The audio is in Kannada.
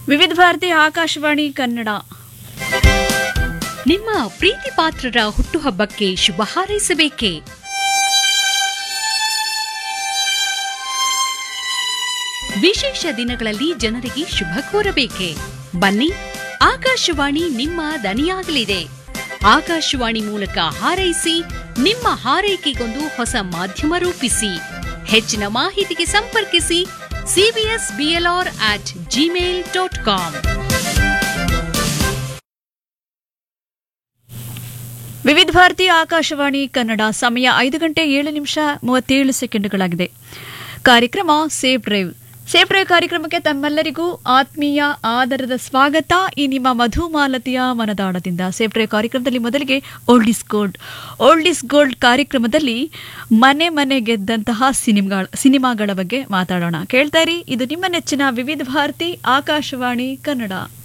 ವಿವಿಧ ಭಾರತಿ ಆಕಾಶವಾಣಿ ಕನ್ನಡ ನಿಮ್ಮ ಪ್ರೀತಿ ಪಾತ್ರರ ಹುಟ್ಟುಹಬ್ಬಕ್ಕೆ ಶುಭ ಹಾರೈಸಬೇಕೇ ವಿಶೇಷ ದಿನಗಳಲ್ಲಿ ಜನರಿಗೆ ಶುಭ ಕೋರಬೇಕೆ ಬನ್ನಿ ಆಕಾಶವಾಣಿ ನಿಮ್ಮ ದನಿಯಾಗಲಿದೆ ಆಕಾಶವಾಣಿ ಮೂಲಕ ಹಾರೈಸಿ ನಿಮ್ಮ ಹಾರೈಕೆಗೊಂದು ಹೊಸ ಮಾಧ್ಯಮ ರೂಪಿಸಿ ಹೆಚ್ಚಿನ ಮಾಹಿತಿಗೆ ಸಂಪರ್ಕಿಸಿ CBS BLR at Gmail dot com Vividh Bharati Akashvani Kannada ಸಮಯ ಐದು ಗಂಟೆ ಏಳು ನಿಮಿಷ ಮೂವತ್ತೇಳು ಸೆಕೆಂಡ್ಗಳಾಗಿದೆ ಕಾರ್ಯಕ್ರಮ ಸೇಫ್ ಡ್ರೈವ್ ಸೇಫ್ ಡ್ರೈವ್ ಕಾರ್ಯಕ್ರಮಕ್ಕೆ ತಮ್ಮೆಲ್ಲರಿಗೂ ಆತ್ಮೀಯ ಆದರದ ಸ್ವಾಗತ ಈ ನಿಮ್ಮ ಮಧುಮಾಲತಿಯ ಮನದಾಳದಿಂದ ಸೇಫ್ ಡ್ರೈವ್ ಕಾರ್ಯಕ್ರಮದಲ್ಲಿ ಮೊದಲಿಗೆ old is gold old is gold ಕಾರ್ಯಕ್ರಮದಲ್ಲಿ ಮನೆ ಮನೆ ಗೆದ್ದಂತಹ ಸಿನಿಮಾಗಳ ಸಿನಿಮಾಗಳ ಬಗ್ಗೆ ಮಾತಾಡೋಣ ಕೇಳ್ತಾ ಇರಿ ಇದು ನಿಮ್ಮ ನೆಚ್ಚಿನ ವಿವಿಧ ಭಾರತಿ ಆಕಾಶವಾಣಿ ಕನ್ನಡ